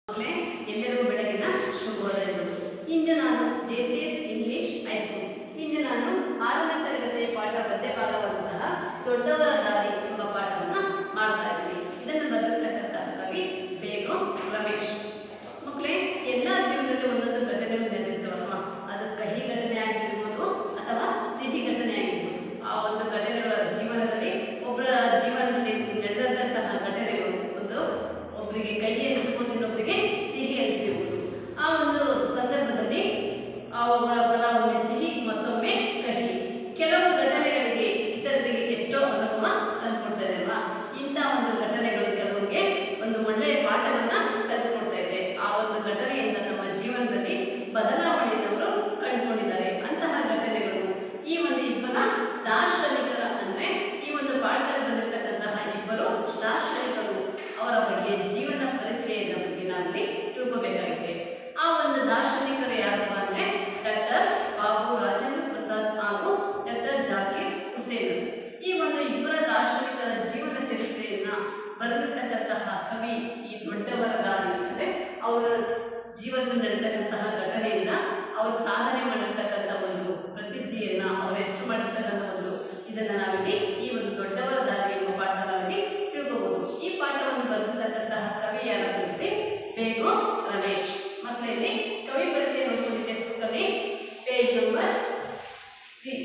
ಮಕ್ಕಳೇ ಎಲ್ಲರಿಗೂ ಬೆಳಗಿನ ಶುಭೋದಯಗಳು ಇಂದು ನಾನು J C S English high school ಇಂದು ನಾನು ಆರನೇ ತರಗತಿಯ ಪಾಠ ಪದ್ಯ ಭಾಗವಾದಂತಹ ದೊಡ್ಡವರ ದಾರಿ ಎಂಬ ಪಾಠವನ್ನು ಮಾಡ್ತಾ ಇದ್ದೀನಿ ಇದನ್ನು ಬರೆದಿರ್ತಕ್ಕಂತಹ ಕವಿ ಬೇಗಂ ರಮೇಶ್ ಮಕ್ಕಳೇ ಎಲ್ಲ ಜೀವನದಲ್ಲಿ ಒಂದೊಂದು ಘಟನೆಗಳು ನಡೆದಿರ್ತವಲ್ವಾ ಅದು ಕಹಿ ಘಟನೆ ಆಗಿರ್ಬೋದು ಅಥವಾ ಸಿಹಿ ಘಟನೆ ಆಗಿರ್ಬೋದು ಆ ಒಂದು ಘಟನೆಗಳ ಜೀವನದಲ್ಲಿ ಒಬ್ಬರ ಜೀವನದಲ್ಲಿ ನಡೆದಂತಹ ಘಟನೆಗಳು ಒಂದು ಒಬ್ಬರಿಗೆ ಕಹಿ ಅನಿಸಿರ್ಬೋದು ಇನ್ನೊಬ್ಬರಿಗೆ ಸಿಹಿ ಅನಿಸಿರ್ಬೋದು ಆ ಒಂದು ಸಂದರ್ಭದಲ್ಲಿ ಆ ಒಬ್ಬ ಫಲ ಒಮ್ಮೆ ಸಿಹಿ ಮತ್ತೊಮ್ಮೆ ಕಹಿ ಕೆಲವು ಘಟನೆಗಳಿಗೆ ಇತರರಿಗೆ ಎಷ್ಟೋ ಅನುಭವ ತಂದುಕೊಡ್ತಾ ಅಲ್ವಾ ಇಂಥ ಒಂದು ಘಟನೆಗಳು ಕೆಲವರಿಗೆ ಒಂದು ಒಳ್ಳೆಯ ಪಾಠವನ್ನ ಕಲಿಸ್ಕೊಡ್ತಾ ಇದೆ ಆ ಒಂದು ಘಟನೆಯಿಂದ ನಮ್ಮ ಜೀವನದಲ್ಲಿ ಬದಲಾವಣೆಯನ್ನು ಅವರು ಕಂಡುಕೊಂಡಿದ್ದಾರೆ ಅಂತಹ ಘಟನೆಗಳು ಈ ಒಂದು ಇಬ್ಬರ ದಾರ್ಶನಿಕರ ಅಂದ್ರೆ ಈ ಒಂದು ಪಾಠದಲ್ಲಿ ಬಂದಿರತಕ್ಕಂತಹ ಇಬ್ಬರು ದಾರ್ಶನಿಕರು ಅವರ ಬಗ್ಗೆ ಜೀವನ ಪರಿಚಯದ ಬಗ್ಗೆ ನಾವಿಲ್ಲಿ ತಿಳ್ಕೊಬೇಕಾಗಿದೆ ಆ ಒಂದು ದಾರ್ಶನಿಕರು ಯಾರಪ್ಪ ಅಂದ್ರೆ ಡಾಕ್ಟರ್ ಬಾಬು ರಾಜೇಂದ್ರ ಪ್ರಸಾದ್ ಹಾಗೂ ಡಾಕ್ಟರ್ ಜಾಕೀರ್ ಹುಸೇನ್ ಈ ಒಂದು ಇಬ್ಬರ ದಾರ್ಶನಿಕರ ಜೀವನ ಚರಿತ್ರೆಯನ್ನ ಬರೆದಿರ್ತಕ್ಕಂತಹ ಕವಿ ಈ ದೊಡ್ಡವರ ದಾರಿ ಅಂದ್ರೆ ಅವರ ಜೀವನದಲ್ಲಿ ನಡೆತಕ್ಕಂತಹ ಘಟನೆಯನ್ನ ಅವ್ರ ಸಾಧನೆ ಮಾಡಿರ್ತಕ್ಕಂಥ ಒಂದು ಪ್ರಸಿದ್ಧಿಯನ್ನ ಅವ್ರ ಹೆಸರು ಮಾಡಿರ್ತಕ್ಕಂಥ ಒಂದು ಇದನ್ನ ನಾವಿಲ್ಲಿ ಈ ಒಂದು ದೊಡ್ಡವರ ದಾರಿ ಎಂಬ ಪಾಠ ನಾವಿಲ್ಲಿ ತಿಳ್ಕೋಬಹುದು ಈ ಪಾಠವನ್ನು ಬರೆದಿರ್ತಕ್ಕಂತಹ ಕವಿ ಯಾರಂದ್ರೆ ಬೇಗು ರಮೇಶ್ ಮಕ್ಕಳಲ್ಲಿ ಕವಿ ಪರಿಚಯ ನೋಡ್ಕೊಂಡು ಟೆಕ್ಸ್ಟ್ ಬುಕ್ಕಲ್ಲಿ ಪೇಜ್ ನಂಬರ್ ತ್ರೀ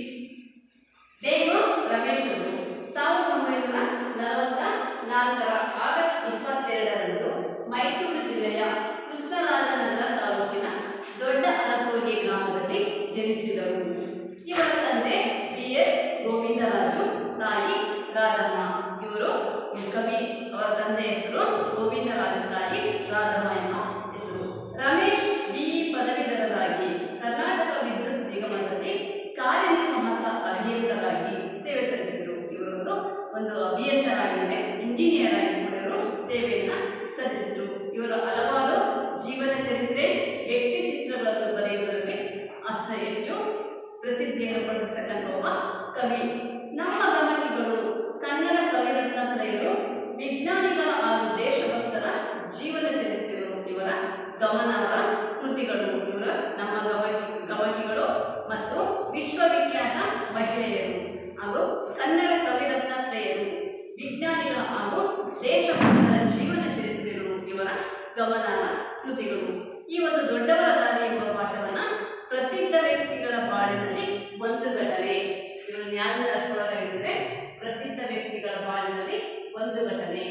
ಬೇಗು ರಮೇಶ್ ಅವರು ಸಾವಿರದ ಒಂಬೈನೂರ ನಲವತ್ತ ನಾಲ್ಕರ ಆಗಸ್ಟ್ ಇಪ್ಪತ್ತೆರಡರಂದು ಮೈಸೂರು ಜಿಲ್ಲೆಯ ಕೃಷ್ಣರಾಜನಗರ ತಾಲೂಕಿನ ದೊಡ್ಡ ಅರಸೋಗಿ ಗ್ರಾಮದಲ್ಲಿ ಜನಿಸಿದರು ಇವರ ತಂದೆ ಬಿ ಎಸ್ ಗೋವಿಂದರಾಜು ತಾಯಿ ರಾಧಮ್ಮ ಇವರು ಕವಿ ಅವರ ತಂದೆ ಹೆಸರು ಗೋವಿಂದರಾಜು ತಾಯಿ ರಾಧಮ್ಮ ಎಂಬ ಹೆಸರು ರಮೇಶ್ ಬಿಇ ಪದವೀಧರರಾಗಿ ಕರ್ನಾಟಕ ವಿದ್ಯುತ್ ನಿಗಮದಲ್ಲಿ ಕಾರ್ಯನಿರ್ವಾಹಕ ಅಭಿಯಂತರಾಗಿ ಸೇವೆ ಸಲ್ಲಿಸಿದರು ಇವರೊಂದು ಒಂದು ಅಭಿಯಂತರಾಗಿದ್ದರೆ ಇಂಜಿನಿಯರ್ ಆಗಿ ಕೂಡ ಇವರು ಸೇವೆಯನ್ನು ಸಲ್ಲಿಸಿದರು ಇವರು ಹಲವಾರು ಜೀವನ ಚರಿತ್ರೆ ವ್ಯಕ್ತಿ ಚಿತ್ರಗಳನ್ನು ಬರೆಯುವುದರಲ್ಲಿ ಅಸ ಹೆಚ್ಚು ಪ್ರಸಿದ್ಧಿಯನ್ನು ಪಡೆದಿರ್ತಕ್ಕಂಥ ಒಬ್ಬ ಕವಿ ನಮ್ಮ ಗಮನಿಗಳು ಕನ್ನಡ ಕವಿರತ್ನತ್ರಯರು ವಿಜ್ಞಾನಿಗಳ ಹಾಗೂ ದೇಶಭಕ್ತರ ಜೀವನ ಚರಿತ್ರೆಗಳು ಇವರ ಗಮನಾರ್ಹ ಕೃತಿಗಳು ಇವರ ನಮ್ಮ ಗಮಕಿ ಗಮಕಿಗಳು ಮತ್ತು ವಿಶ್ವವಿಖ್ಯಾತ ಮಹಿಳೆಯರು ಹಾಗೂ ಕನ್ನಡ ಕವಿರತ್ನತ್ರಯರು ವಿಜ್ಞಾನಿಗಳ ಹಾಗೂ ದೇಶಭಕ್ತರ ಜೀವನ ಚರಿತ್ರೆಗಳು ಇವರ ಗಮನಾರ್ಹ ಕೃತಿಗಳು ಈ ಒಂದು ದೊಡ್ಡವರ ದಾರಿ ಎಂಬ ಪಾಠವನ್ನ ಪ್ರಸಿದ್ಧ ವ್ಯಕ್ತಿಗಳ ಬಾಳಿನಲ್ಲಿ ಒಂದು ಘಟನೆ ಇವರು ಜ್ಞಾನದಾಸೊಳಗಾಗಿದ್ರೆ ಪ್ರಸಿದ್ಧ ವ್ಯಕ್ತಿಗಳ ಬಾಳಿನಲ್ಲಿ ಒಂದು ಘಟನೆ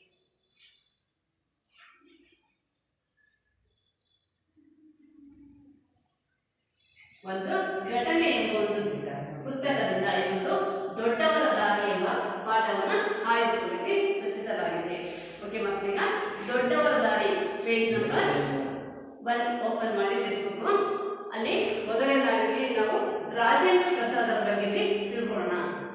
ಒಂದು ಘಟನೆ ಎಂಬ ಒಂದು ಪುಸ್ತಕದಿಂದ ಈ ಒಂದು ದೊಡ್ಡವರ ದಾರಿ ಎಂಬ ಪಾಠವನ್ನ ಆಯ್ದುಕೊಳ್ಳಿಕ್ಕೆ ರಚಿಸಲಾಗಿದೆ ಓಕೆ ಮಕ್ಕಳಿಗ ದೊಡ್ಡವರ ದಾರಿ ಪೇಜ್ ನಂಬರ್ ಒನ್ ಓಪನ್ ಮಾಡಿ ಟೆಕ್ಸ್ಟ್ ಅಲ್ಲಿ ಮೊದಲನೇದಾಗಿ ನಾವು ರಾಜೇಂದ್ರ ಪ್ರಸಾದ್ ಅವರ ಬಗ್ಗೆ ತಿಳ್ಕೊಳ್ಳೋಣ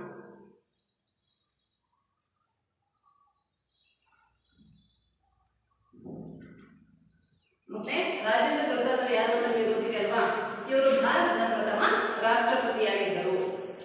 ಮತ್ತೆ ರಾಜೇಂದ್ರ ಪ್ರಸಾದ್ ಅವರು ಯಾರು ಅಂತ ನಿಮಗೆ ಗೊತ್ತಿದೆ ಅಲ್ವಾ ಇವರು ಭಾರತದ ಪ್ರಥಮ ರಾಷ್ಟ್ರಪತಿಯಾಗಿದ್ದರು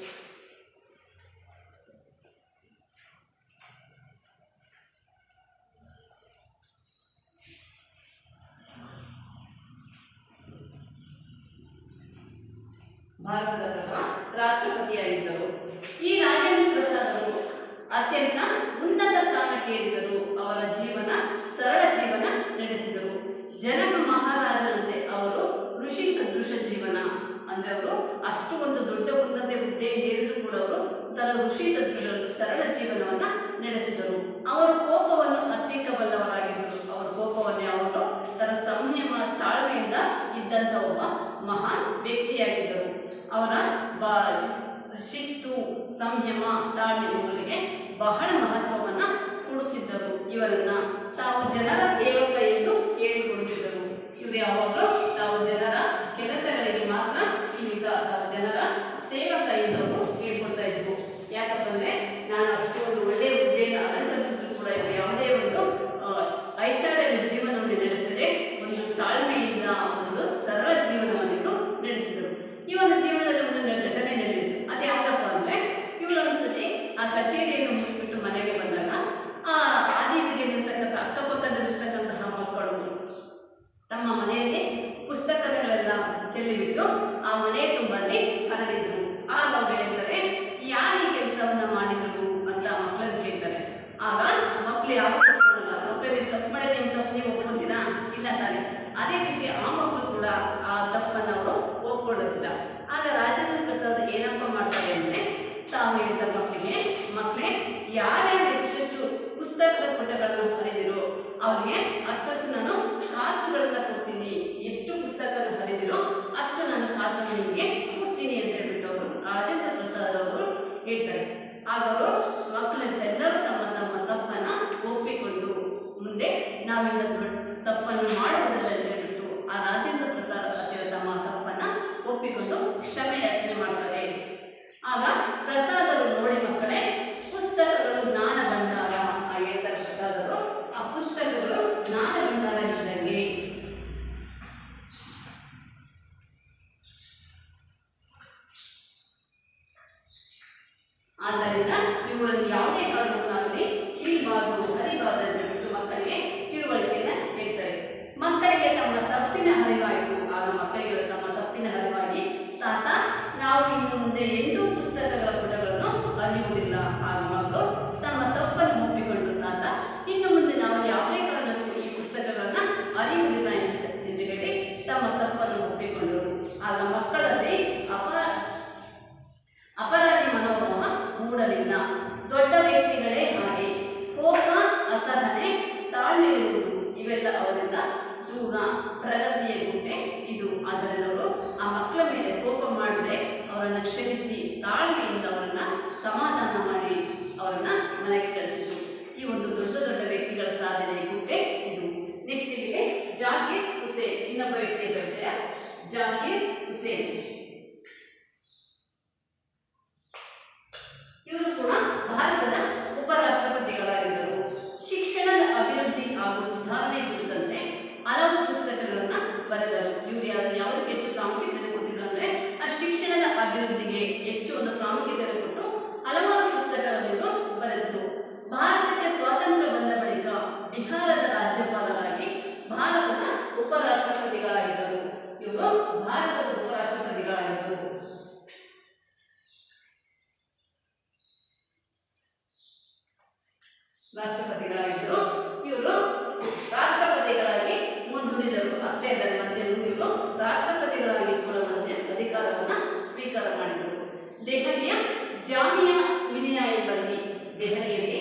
ಭಾರತದ ಪ್ರಥಮ ರಾಷ್ಟ್ರಪತಿಯಾಗಿದ್ದರು ಈ ರಾಜೇಂದ್ರ ಪ್ರಸಾದ್ ಅವರು ಅತ್ಯಂತ ಉನ್ನತ ಸ್ಥಾನಕ್ಕೆ ಏರಿದರು ಅವರ ಜೀವನ ಸರಳ ಜೀವನ ನಡೆಸಿದರು ಜನಕ ಮಹಾರಾಜರಂತೆ ಅವರು ಋಷಿ ಸದೃಶ ಜೀವನ ಅಂದ್ರೆ ಅವರು ಅಷ್ಟು ಒಂದು ದೊಡ್ಡ ಉನ್ನತ ಹುದ್ದೆ ಏರಿದ್ರು ಕೂಡ ಅವರು ತನ್ನ ಋಷಿ ಸದೃಶ ಒಂದು ಸರಳ ಜೀವನವನ್ನ ನಡೆಸಿದರು ಅವರು ಕೋಪವನ್ನು ಹತ್ತಿಕ್ಕಬಲ್ಲವರಾಗಿದ್ದರು ಅವರ ಕೋಪವನ್ನೇ ಅವರು ತನ್ನ ಸಂಯಮ ತಾಳ್ಮೆಯಿಂದ ಇದ್ದಂಥ ಒಬ್ಬ ಮಹಾನ್ ವ್ಯಕ್ತಿಯಾಗಿದ್ದರು ಅವರ ಬ ಶಿಸ್ತು ಸಂಯಮ ತಾಳ್ಮೆ ಇವುಗಳಿಗೆ ಬಹಳ ಮಹತ್ವವನ್ನು ಕೊಡುತ್ತಿದ್ದರು ಇವರನ್ನ ತಾವು ಜನರ ಸೇವಕ ಎಂದು ಹೇಳಿಕೊಡುತ್ತಿದ್ದರು ಇವರು ಯಾವಾಗಲೂ ತಾವು ಜನರ ಕೆಲಸಗಳಿಗೆ ಮಾತ್ರ ಸೀಮಿತ ತಾವು ಜನರ ಸೇವಕ ಎಂದು ಅವರು ಹೇಳ್ಕೊಡ್ತಾ ಇದ್ರು ಯಾಕಪ್ಪ ಅಂದ್ರೆ ನಾನು ಅಷ್ಟು ಒಂದು ಒಳ್ಳೆಯ ಹುದ್ದೆಯನ್ನು ಅಲಂಕರಿಸಿದ್ರು ಕೂಡ ಇವರು ಯಾವುದೇ ಒಂದು ಆ, ಐಶ್ವರ್ಯದ ಜೀವನವನ್ನು ನಡೆಸದೆ ಒಂದು ತಾಳ್ಮೆಯಿಂದ ಒಂದು ಸರಳ ಜೀವನವನ್ನು ನಡೆಸಿದರು ತಮ್ಮ ಮನೆಯಲ್ಲಿ ಪುಸ್ತಕಗಳೆಲ್ಲ ಚೆಲ್ಲಿಬಿಟ್ಟು ಆ ಮನೆ ತುಂಬಲ್ಲಿ ಹರಡಿದ್ರು ಆಗ ಅವ್ರು ಹೇಳ್ತಾರೆ ಯಾರು ಈ ಕೆಲಸವನ್ನ ಮಾಡಿದರು ಅಂತ ಮಕ್ಕಳನ್ನು ಕೇಳ್ತಾರೆ ಆಗ ಮಕ್ಳು ಯಾವ ಒಪ್ಕೊಳ್ಳಲ್ಲ ಮಕ್ಕಳು ನೀವು ತಪ್ಪು ಮಾಡಿದ್ರೆ ನಿಮ್ಮ ತಪ್ಪು ನೀವು ಒಪ್ಕೊಂತೀರಾ ಇಲ್ಲ ತಾನೆ ಅದೇ ರೀತಿ ಆ ಮಕ್ಕಳು ಕೂಡ ಆ ತಪ್ಪನ್ನು ಅವರು ಒಪ್ಕೊಳ್ಳೋದಿಲ್ಲ ಆಗ ರಾಜೇಂದ್ರ ಪ್ರಸಾದ್ ಏನಪ್ಪ ಮಾಡ್ತಾರೆ ಅಂದರೆ ತಾವು ಹೇಳ್ತಾರೆ ಮಕ್ಕಳಿಗೆ ಮಕ್ಕಳೇ ಯಾರ್ಯಾರು ಎಷ್ಟೆಷ್ಟು ಪುಸ್ತಕದ ಪುಟಗಳನ್ನು ಹರಿದಿರೋ ಅವ್ರಿಗೆ ಅಷ್ಟಷ್ಟು ನಾನು ಕಾಸುಗಳನ್ನ ಕೊಡ್ತೀನಿ ಎಷ್ಟು ಪುಸ್ತಕನ ಹರಿದಿರೋ ಅಷ್ಟು ನಾನು ಕಾಸನ್ನು ನಿಮಗೆ ಕೊಡ್ತೀನಿ ಅಂತ ಹೇಳ್ಬಿಟ್ಟು ಅವರು ರಾಜೇಂದ್ರ ಪ್ರಸಾದ್ ಅವರು ಹೇಳ್ತಾರೆ ಆಗ ಅವರು ಮಕ್ಕಳೆಲ್ಲರೂ ತಮ್ಮ ತಮ್ಮ ತಪ್ಪನ್ನ ಒಪ್ಪಿಕೊಂಡು ಮುಂದೆ ನಾವಿನ್ನ ದೊಡ್ಡ ತಪ್ಪನ್ನು ಮಾಡುವುದಿಲ್ಲ ಅಂತ ಹೇಳ್ಬಿಟ್ಟು ಆ ರಾಜೇಂದ್ರ ಪ್ರಸಾದ್ ಹತ್ತಿರ ತಮ್ಮ ತಪ್ಪನ್ನ ಒಪ್ಪಿಕೊಂಡು ಕ್ಷಮೆ ಯಾಚನೆ ಮಾಡ್ತಾರೆ ಆಗ ಪ್ರಸಾದರು ನೋಡಿ ಮಕ್ಕಳೇ ಪುಸ್ತಕಗಳು ಜ್ಞಾನ ಭಂಡಾರ ಆ ಹೇಳ್ತಾರೆ ಪ್ರಸಾದರು ಆ ಪುಸ್ತಕಗಳು ಜ್ಞಾನ ಭಂಡಾರ ಇದ್ದಂಗೆ ಆದ್ದರಿಂದ ಇವುಗಳನ್ನು ಯಾವುದೇ ಕಾರಣಕ್ಕಾಗಲಿ ಕೀಳಬಾರದು ಹರಿಬಾರದು ಅಂತ ಹೇಳ್ಬಿಟ್ಟು ಮಕ್ಕಳಿಗೆ ತಿಳುವಳಿಕೆಯನ್ನ ಹೇಳ್ತಾರೆ ಮಕ್ಕಳಿಗೆ ತಮ್ಮ ತಪ್ಪಿನ ಹರಿವಾಯಿತು ಆಗ ಮಕ್ಕಳಿಗೆ ತಮ್ಮ ತಪ್ಪಿನ ಹರಿವಾಗಿ ತಾತ ನಾವು ಇನ್ನು ಮುಂದೆ ಎಂದೂ ಪುಸ್ತಕಗಳ ಪುಟಗಳನ್ನು ಅರಿಯುವುದಿಲ್ಲ ಆಗ ಮಕ್ಕಳು ತಮ್ಮ ತಪ್ಪನ್ನು ಒಪ್ಪಿಕೊಂಡು ತಾತ ಇನ್ನು ಮುಂದೆ ನಾವು ಯಾವುದೇ ಕಾರಣಕ್ಕೂ ಈ ಪುಸ್ತಕಗಳನ್ನ ಅರಿಯುವುದಿಲ್ಲ ಎಂದು ಎಂದು ಹೇಳಿ ತಮ್ಮ ತಪ್ಪನ್ನು ಒಪ್ಪಿಕೊಂಡರು ಆಗ ಮಕ್ಕಳಲ್ಲಿ ಅಪ ಅಪರಾಧಿ ಮನೋಭಾವ ಮೂಡಲಿಲ್ಲ ದೊಡ್ಡ ವ್ಯಕ್ತಿಗಳೇ ಹಾಗೆ ಕೋಪ ಅಸಹನೆ ತಾಳ್ಮೆ ಇರುವುದು ಇವೆಲ್ಲ ಅವರಿಂದ ದೂರ ಪ್ರಗತಿಯ ಗುಂಟೆ ಇದು ಆದ್ದರಿಂದ ಅವರು ಆ ಮಕ್ಕಳ ಮೇಲೆ ಕೋಪ ಮಾಡದೆ ಅವರನ್ನು ಕ್ಷಮಿಸಿ ತಾಳ್ಮೆಯಿಂದ ಅವರನ್ನ ಸಮಾಧಾನ ಮಾಡಿ ಅವರನ್ನ ಮನೆಗೆ ಕಳಿಸಿದ್ರು ಈ ಒಂದು ದೊಡ್ಡ ದೊಡ್ಡ ವ್ಯಕ್ತಿಗಳ ಸಾಧನೆ ಗುಂಟೆ ಇದು ನೆಕ್ಸ್ಟ್ ಇಲ್ಲಿಗೆ ಜಾಕೀರ್ ಹುಸೇನ್ ಇನ್ನೊಬ್ಬ ವ್ಯಕ್ತಿಯ ಪರಿಚಯ ಜಾಕೀರ್ ಹುಸೇನ್ ಇವರು ಕೂಡ ಭಾರತದ ಉಪರಾಷ್ಟ್ರಪತಿಗಳಾಗಿದ್ದರು ಶಿಕ್ಷಣದ ಅಭಿವೃದ್ಧಿ ಹಾಗೂ ಸುಧಾರಣೆ ಕುರಿತಂತೆ ಹಲವು ಪುಸ್ತಕಗಳನ್ನ ಬರೆದರು ಇವರು ಯಾವ- ಯಾವುದಕ್ಕೆ ಹೆಚ್ಚು ಪ್ರಾಮುಖ್ಯತೆ ಕೊಟ್ಟಿದ್ರು ಅಂದ್ರೆ ಆ ಶಿಕ್ಷಣದ ಅಭಿವೃದ್ಧಿಗೆ ಹೆಚ್ಚು ಒಂದು ಪ್ರಾಮುಖ್ಯತೆ ಕೊಟ್ಟು ಹಲವಾರು ಪುಸ್ತಕಗಳನ್ನು ಇವರು ಬರೆದರು ಭಾರತಕ್ಕೆ ಸ್ವಾತಂತ್ರ್ಯ ಬಂದ ಬಳಿಕ ಬಿಹಾರದ ರಾಜ್ಯಪಾಲರಾಗಿ ಭಾರತದ ಉಪರಾಷ್ಟ್ರಪತಿಗಳಾಗಿದ್ದರು ಇವರು ಭಾರತದ ಉಪರಾಷ್ಟ್ರಪತಿಗಳಾಗಿದ್ದರು ರಾಷ್ಟ್ರಪತಿಗಳಾಗಿದ್ದರು ಇವರು ರಾಷ್ಟ್ರಪತಿಗಳಾಗಿ ಮುಂದುವರಿದರು ಅಷ್ಟೇ ಅಲ್ಲದೆ ಮತ್ತೆ ಮುಂದೆ ಇವರು ರಾಷ್ಟ್ರಪತಿಗಳಾಗಿ ಕೂಡ ಮತ್ತೆ ಅಧಿಕಾರವನ್ನ ಸ್ವೀಕಾರ ಮಾಡಿದರು ದೆಹಲಿಯ ಜಾಮಿಯಾ ಮಿಲಿಯಾ ಎಂಬಲ್ಲಿ ದೆಹಲಿಯಲ್ಲಿ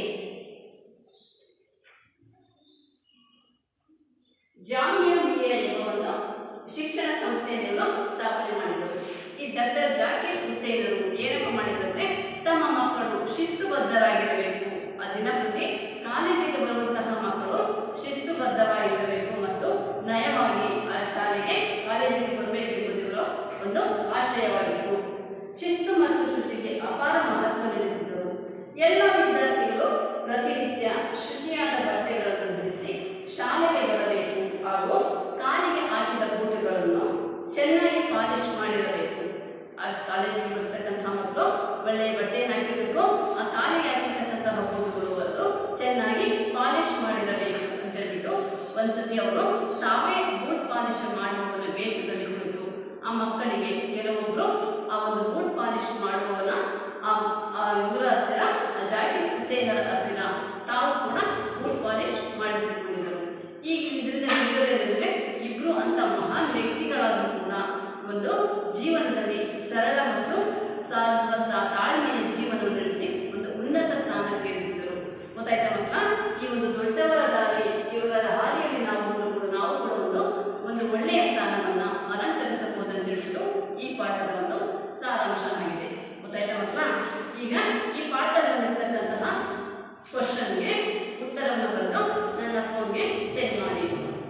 ಜಾಮಿಯಾ ಮಿಲಿಯಾ ಎಂಬ ಒಂದು ಶಿಕ್ಷಣ ಸಂಸ್ಥೆಯನ್ನು ಇವರು ಸ್ಥಾಪನೆ ಮಾಡಿದರು ಈ ಡಾಕ್ಟರ್ ಜಾಕೀರ್ ಹುಸೇನರು ಏನಪ್ಪ ಮಾಡಿದಂದ್ರೆ ತಮ್ಮ ಮಕ್ಕಳು ಶಿಸ್ತುಬದ್ಧರಾಗಿರಬೇಕು ಆ ದಿನಪ್ರತಿ ಕಾಲೇಜಿಗೆ ಬರುವಂತಹ ಮಕ್ಕಳು ಶಿಸ್ತುಬದ್ಧವಾಗಿರಬೇಕು ಮತ್ತು ನಯವಾಗಿ ಆ ಶಾಲೆಗೆ ಕಾಲೇಜಿಗೆ ಬರಬೇಕು ಎಂಬುದು ಇವರ ಒಂದು ಆಶಯವಾಗಿತ್ತು ಶಿಸ್ತು ಮತ್ತು ಶುಚಿಗೆ ಅಪಾರ ಮಹತ್ವ ನೀಡುತ್ತಿದ್ದರು ಎಲ್ಲ ವಿದ್ಯಾರ್ಥಿಗಳು ಪ್ರತಿನಿತ್ಯ ಶುಚಿಯಾದ ಬಟ್ಟೆಗಳನ್ನು ಧರಿಸಿ ಶಾಲೆಗೆ ಬರಬೇಕು ಹಾಗೂ ಕಾಲಿಗೆ ಹಾಕಿದ ಬೂಟುಗಳನ್ನು ಚೆನ್ನಾಗಿ ಪಾಲಿಶ್ ಮಾಡಿರಬೇಕು ಆ ಕಾಲೇಜಿಗೆ ಬರ್ತಕ್ಕಂತಹ ಮಕ್ಕಳು ಒಳ್ಳೆಯ ಬಟ್ಟೆಯನ್ನು ಹಾಕಿರಬೇಕು ಆ ಕಾಲಿಗೆ ಹಾಕಿರ್ತಕ್ಕಂತಹ ಬೂಟುಗಳು ಅದು ಚೆನ್ನಾಗಿ ಪಾಲಿಶ್ ಮಾಡಿರಬೇಕು ಅಂತ ಹೇಳ್ಬಿಟ್ಟು ಒಂದ್ಸತಿ ಅವರು ತಾವೇ ಬೂಟ್ ಪಾಲಿಶ್ ಮಾಡುವವನ ವೇಷದಲ್ಲಿ ಕುಳಿತು ಆ ಮಕ್ಕಳಿಗೆ ಕೆಲವೊಬ್ಬರು ಆ ಒಂದು ಬೂಟ್ ಪಾಲಿಶ್ ಮಾಡುವವನ ಆ ಆ ಇವರ ಹತ್ತಿರ ಆ ಜಾಕಿರ್ ಹುಸೇನರ ಹತ್ತಿರ ತಾವು ಕೂಡ ಬೂಟ್ ಪಾಲಿಶ್ ಮಾಡಿಸಿಕೊಂಡಿದ್ದರು ಈಗ ಇದರಿಂದ ತಿಳಿಯೋದೇನೆಂದರೆ ಇಬ್ರು ಅಂತ ಮಹಾನ್ ವ್ಯಕ್ತಿಗಳಾದರೂ ಕೂಡ ಒಂದು ಜೀವನದಲ್ಲಿ ಸರಳ ಮತ್ತು ಸಾಧುವ ಸಾ ತಾಳ್ಮೆಯ ಜೀವನ ನಡೆಸಿ ಒಂದು ಉನ್ನತ ಸ್ಥಾನಕ್ಕೆ ಏರಿಸಿದರು ಗೊತ್ತಾಯ್ತಾ ಮಕ್ಕಳ ಈ ಒಂದು ದೊಡ್ಡವರ ದಾರಿ ಇವರ ಹಾದಿಯಲ್ಲಿ ನಾವು ಕೂಡ ನಾವು ಕೂಡ ಒಂದು ಒಂದು ಒಳ್ಳೆಯ ಸ್ಥಾನವನ್ನ ಅಲಂಕರಿಸಬಹುದು ಅಂತ ಹೇಳ್ಬಿಟ್ಟು ಈ ಪಾಠದ ಒಂದು ಸಾರಾಂಶ ಆಗಿದೆ ಗೊತ್ತಾಯ್ತಾ ಮಕ್ಕಳ ಈಗ ಈ ಪಾಠದಲ್ಲಿರ್ತಕ್ಕಂತಹ ಕ್ವಶನ್ಗೆ ಉತ್ತರವನ್ನು ಬರೆದು ನನ್ನ ಫೋನ್ಗೆ ಸೆಂಡ್ ಮಾಡಿ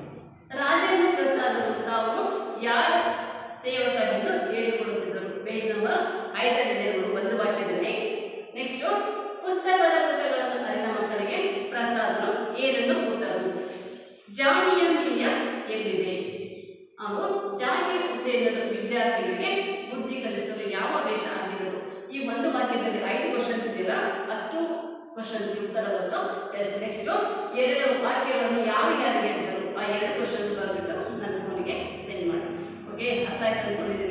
ರಾಜೇಂದ್ರ ಪ್ರಸಾದ್ ಅವರು ತಾವು ಯಾರ ಸೇವಕ ಎಂದು ಹೇಳಿಕೊಳ್ಳುತ್ತಿದ್ದರು ಪೇಜ್ ನಂಬರ್ ಐದರಲ್ಲಿ ಇರುವ ಒಂದು ವಾಕ್ಯದಲ್ಲಿ ನೆಕ್ಸ್ಟ್ ಪುಸ್ತಕದ ಪುಟಗಳನ್ನು ಅರಿದ ಮಕ್ಕಳಿಗೆ ಪ್ರಸಾದರು ಏನನ್ನು ಕೊಟ್ಟರು ಜಾಮಿಯ ಮಿಲಿಯ ಎಲ್ಲಿದೆ ಹಾಗೂ ಜಾಕೀರ್ ಹುಸೇನರು ವಿದ್ಯಾರ್ಥಿಗಳಿಗೆ ಬುದ್ಧಿ ಕಲಿಸಲು ಯಾವ ವೇಷ ಹಾಕಿದರು ಈ ಒಂದು ವಾಕ್ಯದಲ್ಲಿ ಐದು ಕ್ವಶನ್ಸ್ ಇದೆಯಲ್ಲ ಅಷ್ಟು ಕ್ವಶನ್ಸ್ಗೆ ಉತ್ತರ ಬಂತು ಎಸ್ ನೆಕ್ಸ್ಟ್ ಎರಡು ವಾಕ್ಯವನ್ನು ಯಾವ ಯಾರಿಗೆ ಹೇಳಿದರು ಆ ಎರಡು ಕ್ವಶನ್ ಬರೆದ್ಬಿಟ್ಟು ನನ್ನ ಅರ್ಥ ಆಯ್ತು ಅನ್ಕೊಂಡಿದ್ದೀನಿ